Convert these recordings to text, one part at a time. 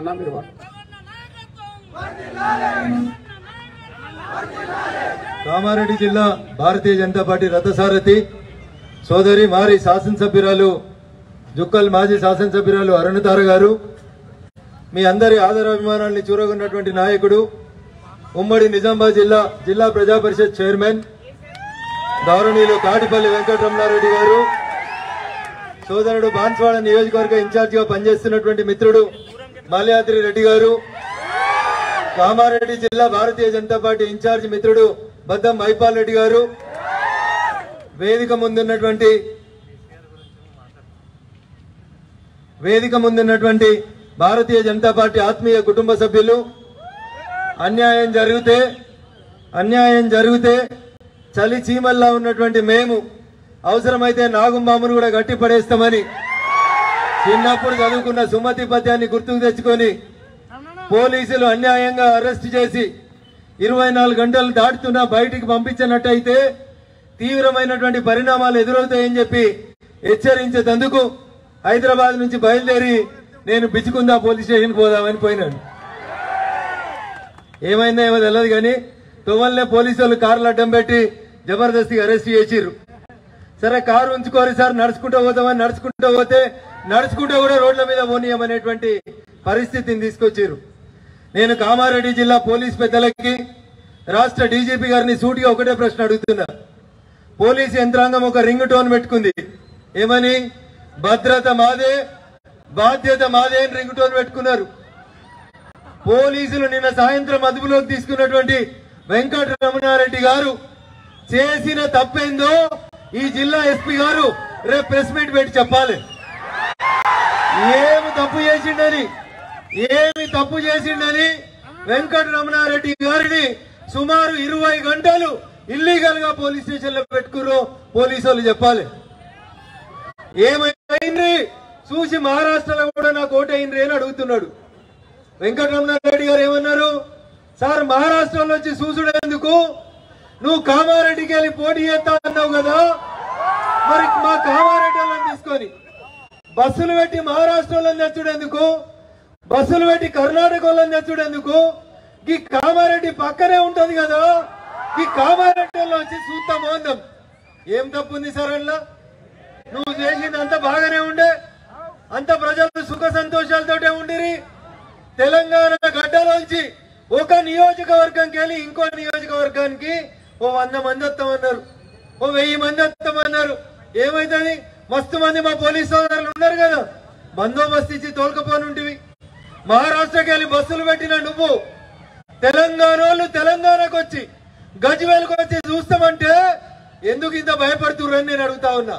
అన్న మీరు వా- కామారెడ్డి జిల్లా భారతీయ జనతా పార్టీ రథసారథి సోదరి మారి శాసనసభ్యురాలు జుక్కల్ మాజీ శాసనసభ్యురాలు అరుణతార గారు మీ అందరి ఆదరాభిమానాల్ని చూరగొన్నటువంటి నాయకుడు ఉమ్మడి నిజామాబాద్ జిల్లా జిల్లా ప్రజా పరిషత్ చైర్మన్ గౌరవనీయులు కాటిపల్లి వెంకటరమణారెడ్డి గారు సోదరుడు బాన్స్వాడ నియోజకవర్గ ఇన్ఛార్జ్ గా పనిచేస్తున్నటువంటి మిత్రుడు మాల్యాద్రి రెడ్డి గారు కామారెడ్డి జిల్లా భారతీయ జనతా పార్టీ ఇన్ఛార్జ్ మిత్రుడు బద్దం మైపాల్ రెడ్డి గారు వేదిక ముందున్నటువంటి వేదిక ముందున్నటువంటి భారతీయ జనతా పార్టీ ఆత్మీయ కుటుంబ సభ్యులు అన్యాయం జరిగితే అన్యాయం జరిగితే చలి చీమల్లా ఉన్నటువంటి మేము అవసరమైతే నాగుంబామును కూడా గట్టి పడేస్తామని చిన్నప్పుడు చదువుకున్న సుమతి పద్యాన్ని గుర్తుకు తెచ్చుకొని పోలీసులు అన్యాయంగా అరెస్ట్ చేసి ఇరవై నాలుగు గంటలు దాటుతున్నా బయటికి పంపించినట్టయితే తీవ్రమైనటువంటి పరిణామాలు ఎదురవుతాయని చెప్పి హెచ్చరించేందుకు హైదరాబాద్ నుంచి బయలుదేరి నేను బిచ్చుకుందా పోలీస్ స్టేషన్కి పోదామని పోయినాను ఏమైందో ఏమో తెలియదు కానీ తువ్వల్నే పోలీసు వాళ్ళు కార్లు అడ్డం పెట్టి జబర్దస్తిగా అరెస్ట్ చేసిర్రు సరే కారు ఉంచుకోరు సార్ నడుచుకుంటూ పోతామని నడుచుకుంటూ పోతే నడుచుకుంటూ కూడా రోడ్ల మీద పోనీయమనేటువంటి పరిస్థితిని తీసుకొచ్చారు నేను కామారెడ్డి జిల్లా పోలీస్ పెద్దలకి రాష్ట్ర డీజీపీ గారిని సూటిగా ఒకటే ప్రశ్న అడుగుతున్నా పోలీస్ యంత్రాంగం ఒక రింగ్ టోన్ పెట్టుకుంది ఏమని భద్రత మాదే బాధ్యత మాదే అని రింగ్ టోన్ పెట్టుకున్నారు పోలీసులు నిన్న సాయంత్రం అదుపులోకి తీసుకున్నటువంటి వెంకటరమణారెడ్డి గారు చేసిన తప్పేందో ఈ జిల్లా ఎస్పీ గారు రేపు ప్రెస్ మీట్ పెట్టి చెప్పాలి ఏమి తప్పు చేసిండని ఏమి తప్పు చేసిండని వెంకటరమణారెడ్డి గారిని సుమారు ఇరవై గంటలు ఇల్లీగల్ గా పోలీస్ స్టేషన్ లో పెట్టుకుర్రో పోలీసు వాళ్ళు చెప్పాలి ఏమైంది చూసి మహారాష్ట్రలో కూడా నాకు ఓటైంది అని అడుగుతున్నాడు వెంకటరమణారెడ్డి గారు ఏమన్నారు సార్ మహారాష్ట్రలో వచ్చి చూసుడేందుకు నువ్వు కామారెడ్డికి వెళ్ళి పోటీ చేస్తా అన్నావు కదా మరి మా కామారెడ్డి వాళ్ళని తీసుకొని బస్సులు పెట్టి మహారాష్ట్రలో తెచ్చుడేందుకు బస్సులు పెట్టి కర్ణాటక వాళ్ళని తెచ్చుడేందుకు ఈ కామారెడ్డి పక్కనే ఉంటది కదా ఈ కామారెడ్డి వాళ్ళు వచ్చి చూస్తాము అందాం ఏం తప్పు ఉంది సార్ అందులో నువ్వు చేసింది అంత బాగానే ఉండే అంత ప్రజలు సుఖ సంతోషాలతోటే ఉండిరి తెలంగాణ గడ్డలోంచి ఒక నియోజకవర్గంకి వెళ్ళి ఇంకో నియోజకవర్గానికి ఓ వంద మంది వస్తామన్నారు ఓ వెయ్యి మంది వస్తామన్నారు ఏమైతుంది మస్తు మంది మా పోలీస్ సోదరులు ఉన్నారు కదా బందోబస్తు ఇచ్చి తోలుకపోనుంటివి మహారాష్ట్రకి వెళ్ళి బస్సులు పెట్టిన నువ్వు తెలంగాణ వాళ్ళు తెలంగాణకు వచ్చి గజ్వేల్కి వచ్చి చూస్తామంటే ఎందుకు ఇంత భయపడుతుర్రని నేను అడుగుతా ఉన్నా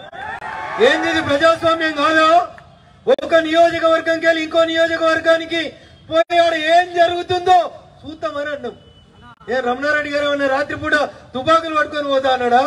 ఏంది ఇది ప్రజాస్వామ్యం కాదా ఒక నియోజకవర్గంకి వెళ్ళి ఇంకో నియోజకవర్గానికి పోయాడు ఏం జరుగుతుందో చూద్దామని అన్నాం ఏ రమణారెడ్డి గారు ఏమన్నా రాత్రిపూట తుపాకులు పట్టుకొని పోతా అన్నాడా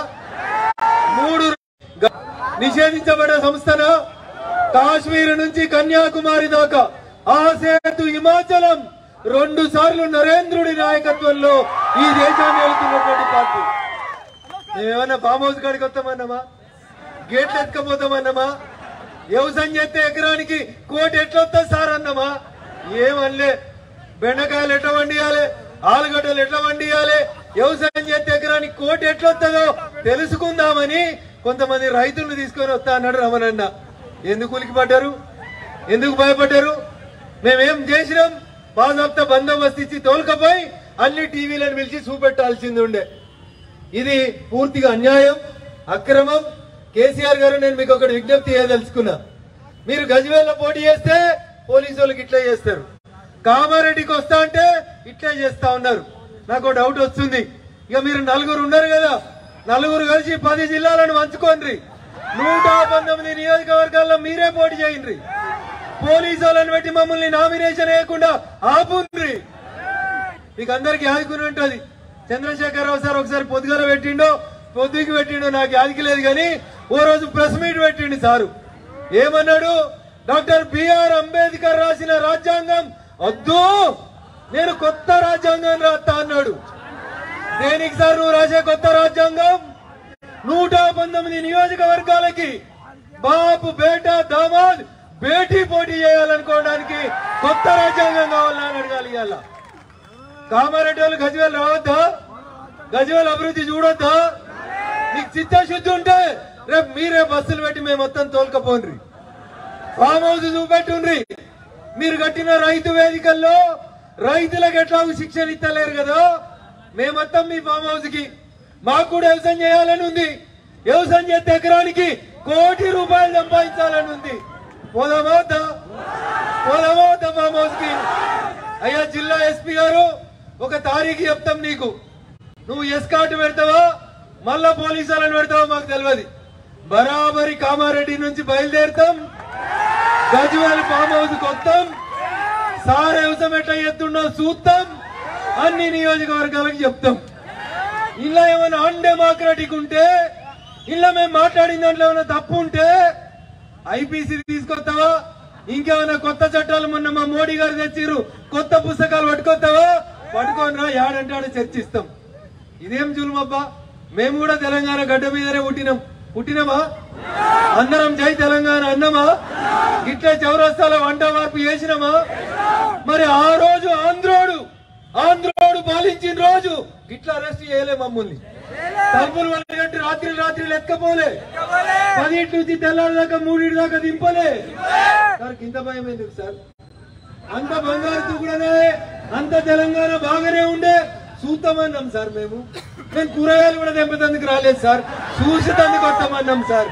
మూడు గ- నిషేధించబడ్డ సంస్థన కాశ్మీర్ నుంచి కన్యాకుమారి దాకా ఆ సేతు హిమాచలం రెండు సార్లు నరేంద్రుడి నాయకత్వంలో ఈ దేశాన్ని వెళ్తున్నటువంటి పార్టీ మేమేమన్నా ఫామ్ హౌస్ కాడికి వస్తామన్నామా గేట్లు ఎత్తుకపోతామన్నామా వ్యవసాయం చేస్తే ఎకరానికి కోటి ఎట్లొస్తుంది సార్ అన్నామా ఏమనలే బెండకాయలు ఎట్లా వండియాలి ఆలుగడ్డలు ఎట్లా వండియాలి వ్యవసాయం చేస్తే ఎకరానికి కోటి ఎట్లొస్తుందో తెలుసుకుందామని కొంతమంది రైతులను తీసుకొని వస్తా అన్నాడు రమణన్న ఎందుకు ఉలికి పడ్డారు ఎందుకు భయపడ్డారు మేమేం చేసినాం బాజాబ్తా బందోబస్తు ఇచ్చి తోలుకపోయి అన్ని టీవీలను పిలిచి చూపెట్టాల్సింది ఉండే ఇది పూర్తిగా అన్యాయం అక్రమం కేసీఆర్ గారు నేను మీకు ఒకటి విజ్ఞప్తి చేయదలుచుకున్నా మీరు గజ్వేల్లో పోటీ చేస్తే పోలీసు వాళ్ళకి ఇట్లా చేస్తారు కామారెడ్డికి వస్తా అంటే ఇట్లే చేస్తా ఉన్నారు నాకు ఒక డౌట్ వస్తుంది ఇక మీరు నలుగురు ఉన్నారు కదా నలుగురు కలిసి పది జిల్లాలను పంచుకోండి నూట పంతొమ్మిది నియోజకవర్గాల్లో మీరే పోటీ చేయండి పోలీసు వాళ్ళని పెట్టి మమ్మల్ని నామినేషన్ వేయకుండా ఆపుండ్రి మీకు అందరికి యాదికుని ఉంటది చంద్రశేఖరరావు సార్ ఒకసారి పొద్దుగల పెట్టిండో పొద్దుకి పెట్టిండో నాకు యాదికి లేదు కానీ ఓ రోజు ప్రెస్ మీట్ పెట్టిండు సారు ఏమన్నాడు డాక్టర్ బిఆర్ అంబేద్కర్ రాసిన రాజ్యాంగం వద్దు నేను కొత్త రాజ్యాంగం రాస్తా అన్నాడు దేనికి సార్ నువ్వు రాసే కొత్త రాజ్యాంగం నూట పంతొమ్మిది నియోజకవర్గాలకి బాపు బేట దామాద్ భేటీ పోటీ చేయాలనుకోవడానికి కొత్త రాజ్యాంగం కావాలని అడగాలి ఇవాళ కామారెడ్డి వాళ్ళు గజవేలు రావద్దా గజవేలు అభివృద్ధి చూడొద్దా నీకు చిత్తశుద్ధి ఉంటే రేపు మీరే బస్సులు పెట్టి మేము మొత్తం తోలుకపోండ్రి ఫామ్ హౌస్ చూపెట్టుండ్రి మీరు కట్టిన రైతు వేదికల్లో రైతులకు ఎట్లా శిక్షణ ఇస్తలేరు కదా మేమొత్తం మీ ఫామ్ హౌస్ కి మాకు కూడా వ్యవసాయం చేయాలని ఉంది వ్యవసాయం చేస్తే ఎకరానికి కోటి రూపాయలు సంపాదించాలని ఉంది పోదామా వద్దా? పోదామా వద్దా ఫామ్ హౌస్ కి అయ్యా జిల్లా ఎస్పీ గారు ఒక తారీఖు చెప్తాం నీకు నువ్వు ఎస్కాట్ పెడతావా మళ్ళా పోలీసు వాళ్ళని పెడతావా మాకు తెలియదు బరాబరి కామారెడ్డి నుంచి బయలుదేరుతాం గజ్వేల్ ఫామ్ హౌస్ కొత్తాం సార్ వ్యవసాయం ఎట్లా చేస్తున్నా చూస్తాం అన్ని నియోజకవర్గాలకు చెప్తాం ఇలా ఏమైనా అన్డెమోక్రటిక్ ఉంటే ఇలా మేము మాట్లాడిన దాంట్లో ఏమైనా తప్పు ఉంటే ఐపీసీ తీసుకొస్తావా ఇంకేమైనా కొత్త చట్టాలు మొన్న మా మోడీ గారు తెచ్చిర్రు కొత్త పుస్తకాలు పట్టుకొస్తావా పట్టుకొని రా యాడంటే ఆడ చర్చిస్తాం ఇదేం జులుమబ్బా మేము కూడా తెలంగాణ గడ్డ మీదనే పుట్టినాం పుట్టినామా అందరం జై తెలంగాణ అన్నమా ఇట్లా చౌరస్తాల వంట మార్పు చేసినామా మరి ఆ రోజు ఆంధ్రోడు ఆంధ్రోడు పాలించిన రోజు ఇట్లా అరెస్ట్ చేయలే మమ్మల్ని తలుపులు వాళ్ళంటే రాత్రి రాత్రి లెక్కపోలే పదింటి నుంచి తెల్లారి దాకా మూడింటి దాకా దింపలే సార్ ఇంత భయం ఎందుకు సార్ అంత బంగారు కూడా అంత తెలంగాణ బాగానే ఉండే చూస్తామన్నాం సార్ మేము మేము కూరగాయలు కూడా తెంపేందుకు రాలేదు సార్ చూసేందుకు వస్తామన్నాం సార్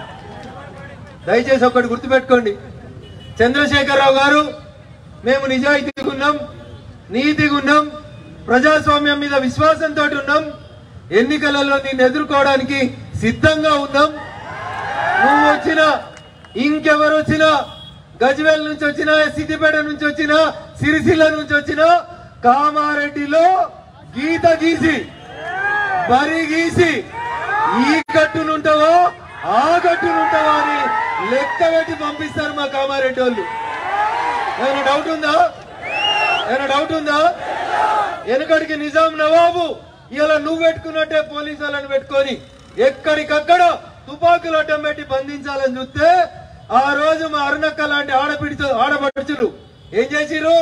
దయచేసి ఒక్కటి గుర్తుపెట్టుకోండి చంద్రశేఖరరావు గారు మేము నిజాయితీగా ఉన్నాం నీతిగా ఉన్నాం ప్రజాస్వామ్యం మీద విశ్వాసంతో ఉన్నాం ఎన్నికలలో నేను ఎదుర్కోవడానికి సిద్ధంగా ఉన్నాం నువ్వు వచ్చినా ఇంకెవరు వచ్చినా గజ్వేల్ నుంచి వచ్చినా సిద్దిపేట నుంచి వచ్చినా సిరిసిల్ల నుంచి వచ్చినా కామారెడ్డిలో గీత గీసి బరి గీసి ఈ గట్టునుంటావో ఆ గట్టునుంటావో అని లెక్క పెట్టి పంపిస్తారు మా కామారెడ్డి వాళ్ళు ఏమైనా డౌట్ ఉందా ఏమైనా డౌట్ ఉందా వెనకడికి నిజాం నవాబు ఇలా నువ్వు పెట్టుకున్నట్టే పోలీసు వాళ్ళని పెట్టుకొని ఎక్కడికక్కడ తుపాకులు అడ్డం పెట్టి బంధించాలని చూస్తే ఆ రోజు మా అరుణక్క లాంటి ఆడపిడిచు ఆడపడుచులు ఏం చేసిరు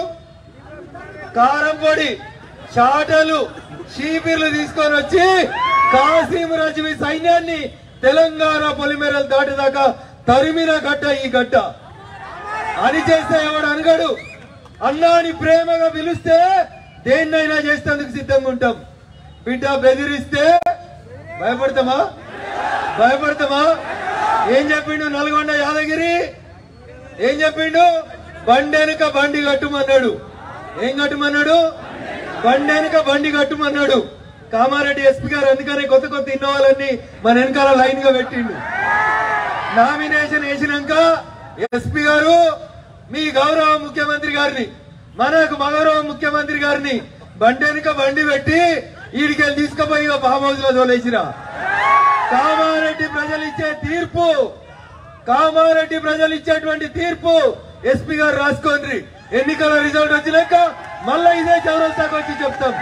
కారం పొడి చాటలు షీపిర్లు తీసుకొని వచ్చి కాసీం రజవి సైన్యాన్ని తెలంగాణ పొలిమేరలు దాటిదాకా తరిమిన గడ్డ ఈ గడ్డ అది చేస్తే ఎవడు అనగడు అన్నాని ప్రేమగా పిలిస్తే దేన్నైనా చేసేందుకు సిద్ధంగా ఉంటాం బిడ్డ బెదిరిస్తే భయపడతామా భయపడతామా ఏం చెప్పిండు నల్గొండ యాదగిరి ఏం చెప్పిండు బండి వెనుక బండి కట్టుమన్నాడు ఏం కట్టుమన్నాడు బండి వెనుక బండి కట్టుమన్నాడు కామారెడ్డి ఎస్పీ గారు అందుకనే కొత్త కొత్త ఇన్నోవాలన్నీ మన వెనకాల లైన్ గా పెట్టిండు నామినేషన్ వేసినాక ఎస్పీ గారు మీ గౌరవ ముఖ్యమంత్రి గారిని మనకు గౌరవ ముఖ్యమంత్రి గారిని బండి వెనుక బండి పెట్టి ఈడికెళ్ళి తీసుకుపోయి ఫామ్ హౌస్ లో తోలేసిరా కామారెడ్డి ప్రజలు ఇచ్చే తీర్పు కామారెడ్డి ప్రజలు ఇచ్చేటువంటి తీర్పు ఎస్పీ గారు రాసుకోండి ఎన్నికల రిజల్ట్ వచ్చినాక మళ్ళా ఇదే చౌరస్తాకు వచ్చి చెప్తాం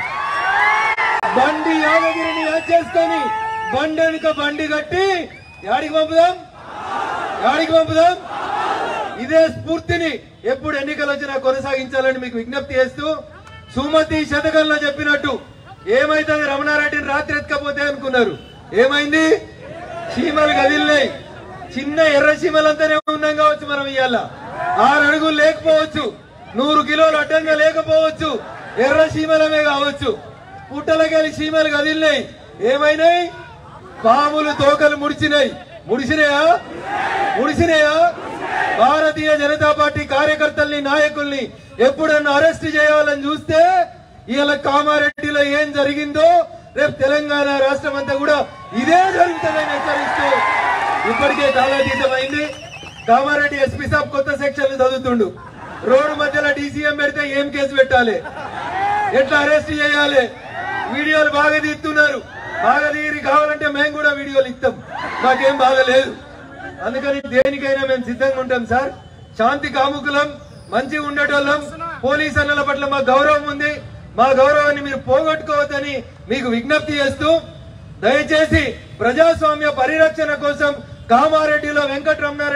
బండి యాదగిరిని యాడ్ చేసుకొని బండి వెనుక బండి కట్టి యాడికి పంపుదాం యాడికి పంపుదాం ఇదే స్ఫూర్తిని ఎప్పుడు ఎన్నికలు వచ్చినా కొనసాగించాలని మీకు విజ్ఞప్తి చేస్తూ సుమతి శతకంలో చెప్పినట్టు ఏమైతుంది రమణారెడ్డిని రాత్రి ఎత్తుకపోతే అనుకున్నారు ఏమైంది చీమలు కదిలినాయి చిన్న ఎర్ర చీమలంతానే ఉన్నాం కావచ్చు మనం ఇవాళ ఆరు అడుగులు లేకపోవచ్చు నూరు కిలోలు అడ్డంగా లేకపోవచ్చు ఎర్ర చీమలమే కావచ్చు పుట్టలకెళ్ళి చీమలు కదిలినాయి ఏమైనాయి పాములు తోకలు ముడిచినాయి ముడిసినాయా ముడిసినాయా భారతీయ జనతా పార్టీ కార్యకర్తల్ని నాయకుల్ని ఎప్పుడన్నా అరెస్ట్ చేయాలని చూస్తే ఇవాళ కామారెడ్డిలో ఏం జరిగిందో రేపు తెలంగాణ రాష్ట్రం అంతా కూడా ఇదే జరుగుతుందని హెచ్చరిస్తూ ఇప్పటికే కాలాతీతమైంది కామారెడ్డి ఎస్పీ సాబ్ కొత్త సెక్షన్లు చదువుతుండు రోడ్డు మధ్యలో డీసీఎం పెడితే ఏం కేసు పెట్టాలి ఎట్లా అరెస్ట్ చేయాలి వీడియోలు బాగా తీస్తున్నారు బాగా తీరి కావాలంటే మేము కూడా వీడియోలు ఇస్తాం మాకేం బాగలేదు అందుకని దేనికైనా మేము సిద్ధంగా ఉంటాం సార్ శాంతి కాముకులం మంచిగా ఉండేటోళ్ళం పోలీస్ అన్నల పట్ల మా గౌరవం ఉంది మా గౌరవాన్ని మీరు పోగొట్టుకోవద్దని మీకు విజ్ఞప్తి చేస్తూ దయచేసి ప్రజాస్వామ్య పరిరక్షణ కోసం కామారెడ్డిలో వెంకటరమణారెడ్డి గారు మొదలు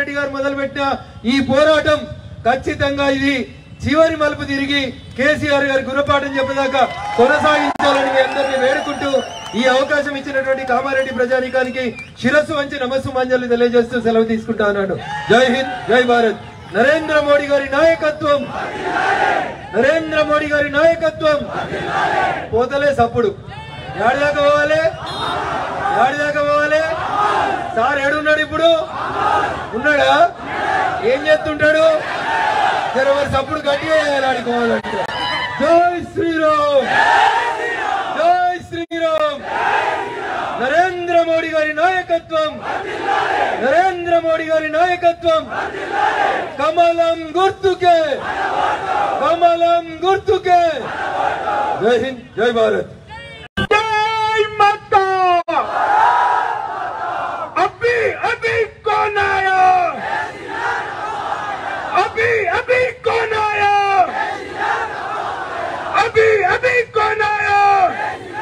మొదలుపెట్టిన ఈ పోరాటం ఖచ్చితంగా ఇది చివరి మలుపు తిరిగి కేసీఆర్ గారి గుణపాఠం చెప్పదాకా కొనసాగించాలని మీ అందరినీ వేడుకుంటూ ఈ అవకాశం ఇచ్చినటువంటి కామారెడ్డి ప్రజానీకానికి శిరస్సు వంచి నమస్సు మాంజలు తెలియజేస్తూ సెలవు తీసుకుంటా అన్నాడు జై హింద్ జై భారత్ నరేంద్ర మోడీ గారి నాయకత్వం నరేంద్ర మోడీ గారి నాయకత్వం పోతలే సప్పుడు ఏడాదాకా పోవాలి ఏడాదాకా పోవాలి సార్ ఏడున్నాడు ఇప్పుడు ఉన్నాడా ఏం చేస్తుంటాడు జర మరి సప్పుడు గట్టిగా చేయాలి ఆడుకోవాలంటే జై శ్రీరామ్ జై శ్రీరామ్ నరేంద్ర మోడీ గారి నాయకత్వం నరేంద్ర మోడీ గారి నాయకత్వం కమలం గుర్తుకే కమలం గుర్తుకే జై హింద్ జై భారత్ जय माता अभी अभी कौन आया अभी अभी कौन आया अभी अभी कौन आया